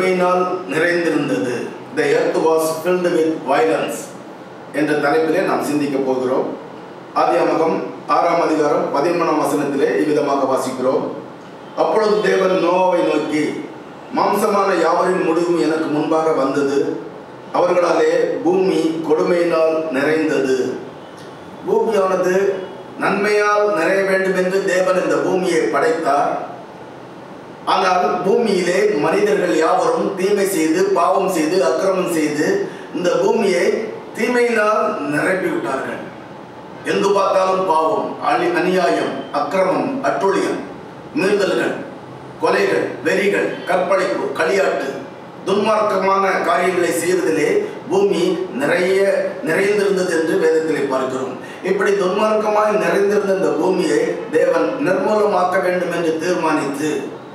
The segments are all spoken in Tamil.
கொடுமையினால் நிறைந்திருந்தது the earth was filled with violence என்ற தலைப்பிலே நாம் சிந்திக்க போகிறோம் ஆதியாமகம் ஆறாம் அதிகாரம் பதிமூணாம் வசனத்திலே இவ்விதமாக வாசிக்கிறோம் அப்பொழுது தேவன் நோவாவை நோக்கி மாம்சமான யாவரின் முடிவும் எனக்கு முன்பாக வந்தது அவர்களாலே பூமி கொடுமையினால் நிறைந்தது பூமியானது நன்மையால் நிறைய வேண்டும் என்று தேவன் இந்த பூமியை படைத்தார் ஆனால் பூமியிலே மனிதர்கள் யாவரும் தீமை செய்து பாவம் செய்து அக்கிரமம் செய்து இந்த பூமியை தீமையினால் நிரப்பி விட்டார்கள் எங்கு பார்த்தாலும் பாவம் அழி அநியாயம் அக்கிரமம் அட்டுழியம் மீறுதல்கள் கொலைகள் வெறிகள் கற்பழிப்பு களியாட்டு துன்மார்க்கமான காரியங்களை செய்வதிலே பூமி நிறைய நிறைந்திருந்தது என்று வேதத்திலே பார்க்கிறோம் இப்படி துன்மார்க்கமாய் நிறைந்திருந்த இந்த பூமியை தேவன் நிர்மூலமாக்க வேண்டும் என்று தீர்மானித்து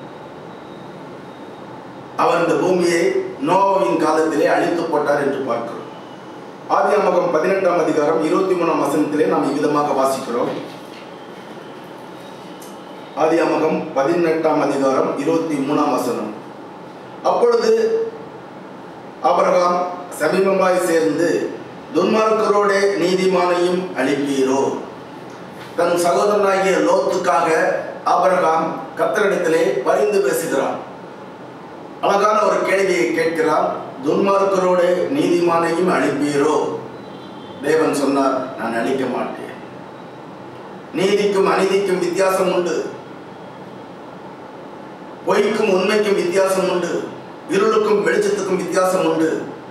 அவர் இந்த பூமியை நோவின் காலத்திலே அழித்து போட்டார் என்று பார்க்கிறோம் ஆதியாமகம் பதினெட்டாம் அதிகாரம் இருபத்தி மூணாம் வசனத்திலே நாம் இவ்விதமாக வாசிக்கிறோம் ஆதியாமகம் பதினெட்டாம் அதிகாரம் இருபத்தி மூணாம் வசனம் அப்பொழுது அபிரகாம் சமீபமாய் சேர்ந்து துன்மார்க்கரோட நீதிமானையும் அழிப்பீரோ தன் சகோதரனாகிய லோத்துக்காக அபிரகாம் கத்தரிடத்திலே பரிந்து பேசுகிறான் அழகான ஒரு கேள்வியை கேட்கிறான் துன்மார்க்கரோடு நீதிமானையும் அழிப்பீரோ தேவன் சொன்னார் நான் அழிக்க மாட்டேன் நீதிக்கும் அநீதிக்கும் வித்தியாசம் உண்டு பொய்க்கும் உண்மைக்கும் வித்தியாசம் உண்டு இருளுக்கும் வெளிச்சத்துக்கும் வித்தியாசம் உண்டு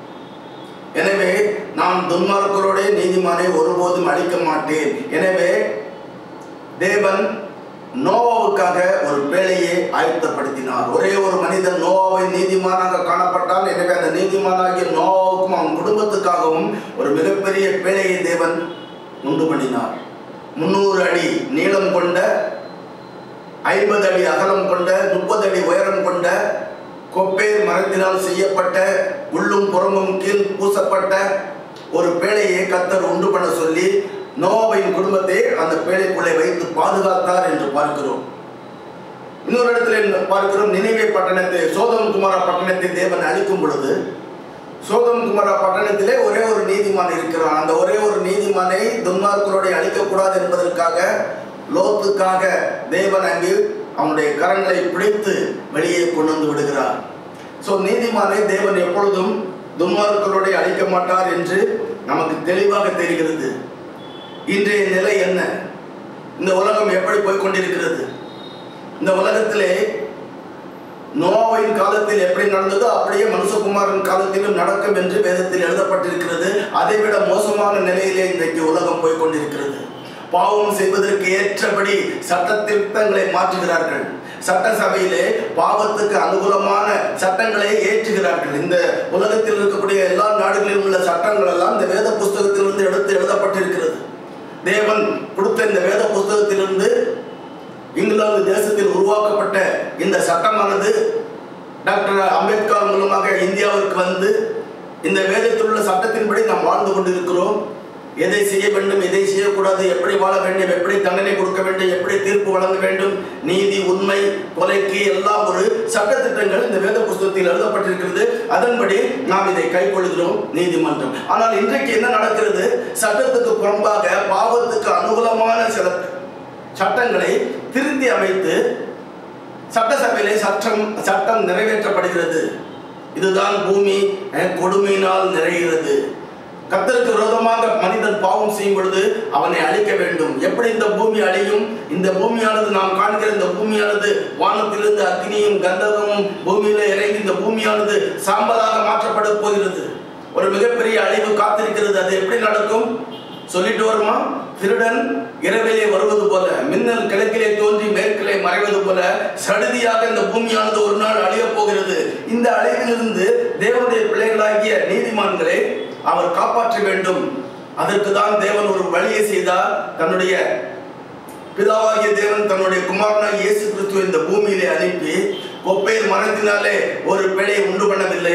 எனவே நான் துன்மார்க்கரோட நீதிமானை ஒருபோதும் அழிக்க மாட்டேன் எனவே தேவன் நோவாவுக்காக ஒரு பேழையை ஆயத்தப்படுத்தினார் ஒரே ஒரு மனிதன் நோவாவை நீதிமானாக காணப்பட்டால் எனவே அந்த நீதிமானாகிய நோவாவுக்கும் அவன் குடும்பத்துக்காகவும் ஒரு மிகப்பெரிய பேழையை தேவன் உண்டு பண்ணினார் முன்னூறு அடி நீளம் கொண்ட ஐம்பது அடி அகலம் கொண்ட முப்பது அடி உயரம் கொண்ட கொப்பேர் மரத்தினால் செய்யப்பட்ட உள்ளும் புறமும் கீழ் பூசப்பட்ட ஒரு பேழையை கத்தர் உண்டு பண்ண சொல்லி நோவாவின் குடும்பத்தை அந்த பேழைக்குள்ளே வைத்து பாதுகாத்தார் என்று பார்க்கிறோம் இன்னொரு இடத்துல பார்க்கிறோம் நினைவே பட்டணத்தை சோதம் குமாரா பட்டணத்தை தேவன் அழிக்கும் பொழுது சோதம் குமாரா பட்டணத்திலே ஒரே ஒரு நீதிமான் இருக்கிறான் அந்த ஒரே ஒரு நீதிமானை துன்மார்க்கரோட அழிக்கக்கூடாது என்பதற்காக லோத்துக்காக தேவன் அங்கு அவனுடைய கரங்களை பிடித்து வெளியே கொண்டு வந்து விடுகிறார் ஸோ நீதிமானை தேவன் எப்பொழுதும் துன்மார்க்கரோட அழிக்க மாட்டார் என்று நமக்கு தெளிவாக தெரிகிறது இன்றைய நிலை என்ன இந்த உலகம் எப்படி போய்கொண்டிருக்கிறது இந்த உலகத்திலே நோவின் காலத்தில் எப்படி நடந்ததோ அப்படியே மனுஷகுமாரன் காலத்திலும் நடக்கும் என்று வேதத்தில் எழுதப்பட்டிருக்கிறது அதைவிட மோசமான நிலையிலே இன்றைக்கு உலகம் போய்கொண்டிருக்கிறது பாவம் செய்வதற்கு ஏற்றபடி சட்ட திருத்தங்களை மாற்றுகிறார்கள் சட்டசபையிலே பாவத்துக்கு அனுகூலமான சட்டங்களை ஏற்றுகிறார்கள் இந்த உலகத்தில் இருக்கக்கூடிய எல்லா நாடுகளிலும் உள்ள சட்டங்கள் எல்லாம் இந்த வேத புஸ்தகத்திலிருந்து எடுத்து எழுதப்பட்டிருக்கிறது தேவன் கொடுத்த இந்த வேத புஸ்தகத்திலிருந்து இங்கிலாந்து தேசத்தில் உருவாக்கப்பட்ட இந்த சட்டமானது டாக்டர் அம்பேத்கர் மூலமாக இந்தியாவிற்கு வந்து இந்த வேதத்தில் உள்ள சட்டத்தின்படி நாம் வாழ்ந்து கொண்டிருக்கிறோம் எதை செய்ய வேண்டும் எதை செய்யக்கூடாது எப்படி வாழ வேண்டும் எப்படி தண்டனை கொடுக்க வேண்டும் எப்படி தீர்ப்பு வழங்க வேண்டும் நீதி உண்மை கொலைக்கு எல்லாம் ஒரு சட்டத்திட்டங்கள் இந்த வேத புஸ்தகத்தில் எழுதப்பட்டிருக்கிறது அதன்படி நாம் இதை கைக்கொள்கிறோம் நீதிமன்றம் ஆனால் இன்றைக்கு என்ன நடக்கிறது சட்டத்துக்கு புறம்பாக பாவத்துக்கு அனுகூலமான சில சட்டங்களை திருத்தி அமைத்து சட்டசபையிலே சட்டம் சட்டம் நிறைவேற்றப்படுகிறது இதுதான் பூமி கொடுமையினால் நிறைகிறது கத்தருக்கு விரோதமாக மனிதன் பாவம் செய்யும் பொழுது அவனை அழிக்க வேண்டும் எப்படி இந்த பூமி அழியும் இந்த பூமியானது நாம் காண்கிற இந்த பூமியானது வானத்திலிருந்து அக்னியும் கந்தகமும் பூமியில இறங்கி இந்த பூமியானது சாம்பலாக மாற்றப்பட போகிறது ஒரு மிகப்பெரிய அழிவு காத்திருக்கிறது அது எப்படி நடக்கும் சொல்லிட்டு வருமா திருடன் இரவிலே வருவது போல மின்னல் கிழக்கிலே தோன்றி மேற்கிலே மறைவது போல சடுதியாக இந்த பூமியானது ஒரு நாள் அழியப் போகிறது இந்த அழிவிலிருந்து தேவனுடைய பிள்ளைகளாகிய நீதிமான்களை அவர் காப்பாற்ற வேண்டும் அதற்கு தான் தேவன் ஒரு வழியை செய்தார் தன்னுடைய பிதாவாகிய தேவன் தன்னுடைய குமாரனாகிய இயேசு கிறிஸ்துவை இந்த பூமியிலே அனுப்பி கொப்பையில் மரத்தினாலே ஒரு பிழையை உண்டு பண்ணவில்லை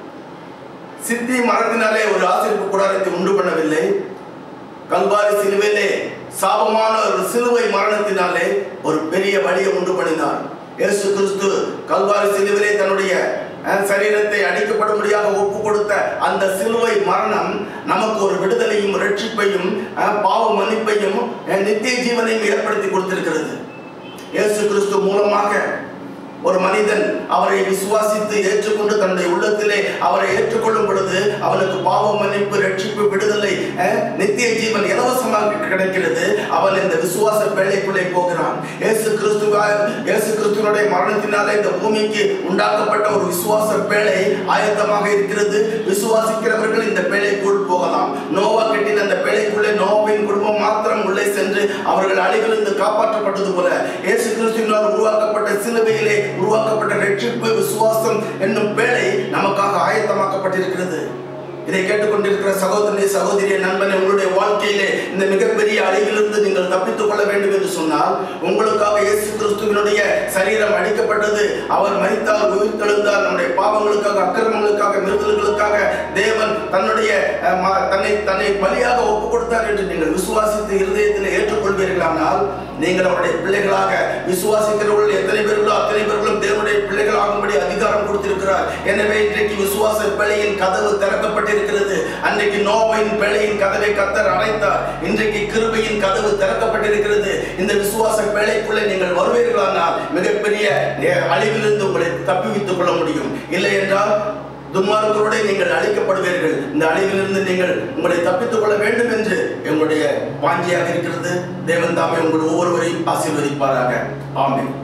சித்தி மரத்தினாலே ஒரு ஆசிரியப்பு கூடாரத்தை உண்டு பண்ணவில்லை கல்வாரி சிலுவையிலே சாபமான ஒரு சிலுவை மரணத்தினாலே ஒரு பெரிய வழியை உண்டு பண்ணினார் இயேசு கிறிஸ்து கல்வாரி சிலுவிலே தன்னுடைய அஹ், சரீரத்தை அடிக்கப்படும்படியாக ஒப்பு கொடுத்த அந்த சிலுவை மரணம் நமக்கு ஒரு விடுதலையும் ரட்சிப்பையும் அஹ், பாவ மன்னிப்பையும் அஹ், நித்திய ஜீவனையும் ஏற்படுத்தி கொடுத்திருக்கிறது இயேசு கிறிஸ்து மூலமாக ஒரு மனிதன் அவரை விசுவாசித்து ஏற்றுக்கொண்டு தன்னுடைய உள்ளத்திலே அவரை ஏற்றுக்கொள்ளும் பொழுது அவனுக்கு பாவ மன்னிப்பு ரட்சிப்பு விடுதலை அஹ், நித்திய ஜீவன் இலவசமாக கிடைக்கிறது அவன் இந்த விசுவாச வேலைக்குள்ளே போகிறான் இயேசு கிறிஸ்துவா இயேசு கிறிஸ்துவனுடைய மரணத்தினாலே இந்த பூமிக்கு உண்டாக்கப்பட்ட ஒரு விசுவாச பேழை ஆயத்தமாக இருக்கிறது விசுவாசிக்கிறவர்கள் இந்த பேழைக்குள் போகலாம் நோவா கட்டின அந்த பேழைக்குள்ளே நோவின் குடும்பம் மாத்திரம் உள்ளே சென்று அவர்கள் அழிவிலிருந்து காப்பாற்றப்பட்டது போல இயேசு கிறிஸ்துவினால் உருவாக்கப்பட்ட சிலுவையிலே உருவாக்கப்பட்ட ரட்சிப்பு விசுவாசம் என்னும் பேழை நமக்காக ஆயத்தமாக்கப்பட்டிருக்கிறது இதை கேட்டுக்கொண்டிருக்கிற சகோதரனே சகோதரிய நண்பனே உங்களுடைய வாழ்க்கையிலே இந்த மிகப்பெரிய அழிவிலிருந்து நீங்கள் தப்பித்துக் கொள்ள வேண்டும் என்று சொன்னால் உங்களுக்காக இயேசு கிறிஸ்துவினுடைய சரீரம் அடிக்கப்பட்டது அவர் மரித்தால் உயிர்த்தெழுந்தார் நம்முடைய பாவங்களுக்காக அக்கிரமங்களுக்காக மிருதல்களுக்காக தேவன் தன்னுடைய அஹ், ம- தன்னை தன்னை பலியாக ஒப்பு கொடுத்தார் என்று நீங்கள் விசுவாசித்து இருதயத்தில் ஏற்றுக்கொள்வீர்களானால் நீங்கள் அவருடைய பிள்ளைகளாக விசுவாசிக்கிறவர்கள் எத்தனை பேர்களோ அத்தனை பேர்களும் தேவனுடைய பிள்ளைகள் ஆகும்படி அதிகாரம் கொடுத்திருக்கிறார் எனவே இன்றைக்கு விசுவாச பிழையின் கதவு திறக்கப்பட்டிருக்கிறது அன்றைக்கு நோவின் பிழையின் கதவை கத்தர் அடைத்தார் இன்றைக்கு கிருபையின் கதவு திறக்கப்பட்டிருக்கிறது இந்த விசுவாச பிழைக்குள்ளே நீங்கள் வருவீர்களானால் மிகப்பெரிய அஹ், அழிவிலிருந்து உங்களை தப்பிவித்துக் கொள்ள முடியும் இல்லை என்றால் துன்மார்க்கரோட நீங்கள் அழிக்கப்படுவீர்கள் இந்த அழிவிலிருந்து நீங்கள் உங்களை தப்பித்துக் கொள்ள வேண்டும் என்று எங்களுடைய வாஞ்சியாக இருக்கிறது தேவன் தாமே உங்கள் ஒவ்வொருவரையும் ஆசீர்வதிப்பாராக ஆமென்